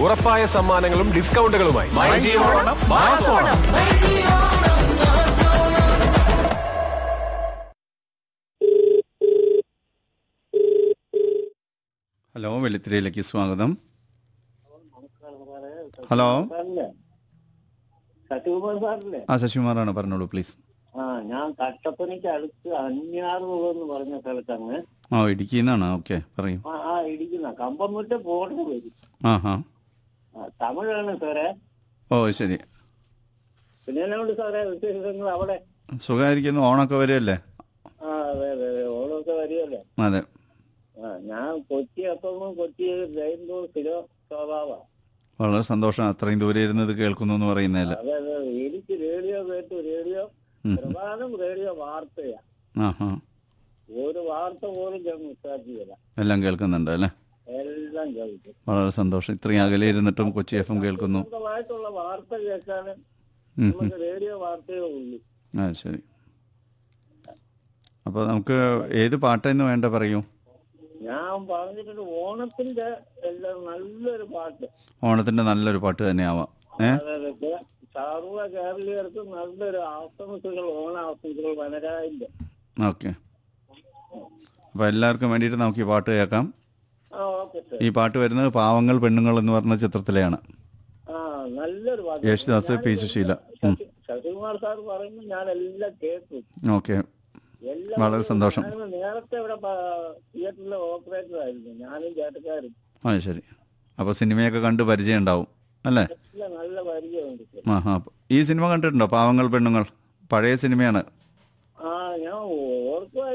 ഉറപ്പായ സമ്മാനങ്ങളും ഡിസ്കൗണ്ടുകളുമായി ഹലോ വെള്ളിത്തിരയിലേക്ക് സ്വാഗതം ഹലോ സാറല്ലേ സത്യകുമാർ സാറല്ലേ ആ ശശികുമാറാണ് പറഞ്ഞോളൂ പ്ലീസ് ആ ഞാൻ കട്ടപ്പനയ്ക്ക് അടുത്ത് അഞ്ഞാറ് രൂപ എന്ന് പറഞ്ഞ സ്ഥലത്താണ് ആ ഇടുക്കിയിൽ നിന്നാണ് ഓക്കെ പറയൂ ആ ആ ഇടിക്കുന്ന കമ്പംമുറ്റ ബോർഡർ വരും ആ ഹാ ആ, തമിഴാണ് സാറേ ഓ ശരി പിന്നെ എന്നാണ്ട് സാറേ വിശേഷങ്ങൾ അവിടെ സുഖമായിരിക്കുന്നു ഓണൊക്കെ വരുമല്ലേ ആ അതെ അതെ അതെ ഓണമൊക്കെ വരികയല്ലേ അതെ ആ ഞാൻ കൊച്ചി അപ്പം കൊച്ചി ജൈന്തോ സ്ഥിര സ്വഭാവമാണ് വളരെ സന്തോഷം അത്രയും ദൂരെ ഇരുന്നത് കേൾക്കുന്നു എന്ന് പറയുന്നതല്ലേ അതെ അതെ എനിക്ക് റേഡിയോ കേട്ടു റേഡിയോ ഉം. പ്രധാനം റേഡിയോ വാർത്തയാ ആ ഹാ ഒരു വാർത്ത പോലും ഞാൻ മിസ്സാക്കിയില്ല എല്ലാം കേൾക്കുന്നുണ്ട് അല്ലേ എല്ലാം കേൾക്കും വളരെ സന്തോഷം ഇത്രയും അകലെ ഇരുന്നിട്ടും കൊച്ചി എഫ് എം കേൾക്കുന്നു സ്വന്തമായിട്ടുള്ള വാർത്ത കേൾക്കാന് ഉം, ഉം. നമുക്ക് റേഡിയോ വാർത്തയേ ഉള്ളൂ ആ ശരി അപ്പോൾ നമുക്ക് ഏത് പാട്ടായിരുന്നു വേണ്ട പറയൂ ഞാൻ പറഞ്ഞിട്ടുണ്ട് ഓണത്തിന്റെ എല്ലാം നല്ലൊരു പാട്ട് ഓണത്തിന്റെ നല്ലൊരു പാട്ട് തന്നെയാവാം ഏ അതായത് സർവ്വ കേരളീയർക്കും നല്ലൊരു ആശംസകൾ ഓണാശംസകൾ വനരാജിന്റെ ഓക്കെ അപ്പോൾ എല്ലാവർക്കും വേണ്ടിയിട്ട് നമുക്ക് ഈ പാട്ട് കേൾക്കാം ആ ഓക്കെ സാർ ഈ പാട്ട് വരുന്നത് പാവങ്ങൾ പെണ്ണുങ്ങൾ എന്ന് പറഞ്ഞ ചിത്രത്തിലെയാണ് ആ നല്ലൊരു പാട്ട് യേശുദാസ് പി സുശീല ഉം. ശശി- ശശികുമാർ സാർ പറയുമ്പോൾ ഞാൻ എല്ലാം കേൾക്കും ഓക്കെ എല്ലാം വളരെ സന്തോഷം ഞാൻ നേരത്തെ ഇവിടെ തിയേറ്ററിലെ ഓപ്പറേറ്റർ ആയിരുന്നു ഞാനും ചേട്ടക്കാരും ആ ശരി അപ്പോൾ സിനിമയൊക്കെ കണ്ട് പരിചയം ഉണ്ടാവും അല്ലേ എല്ലാം നല്ല പരിചയമുണ്ട് സാർ ആ ഹാ ഈ സിനിമ കണ്ടിട്ടുണ്ടോ പാവങ്ങൾ പെണ്ണുങ്ങൾ പഴയ സിനിമയാണ് ആ ഞാൻ ഓർക്കുവാ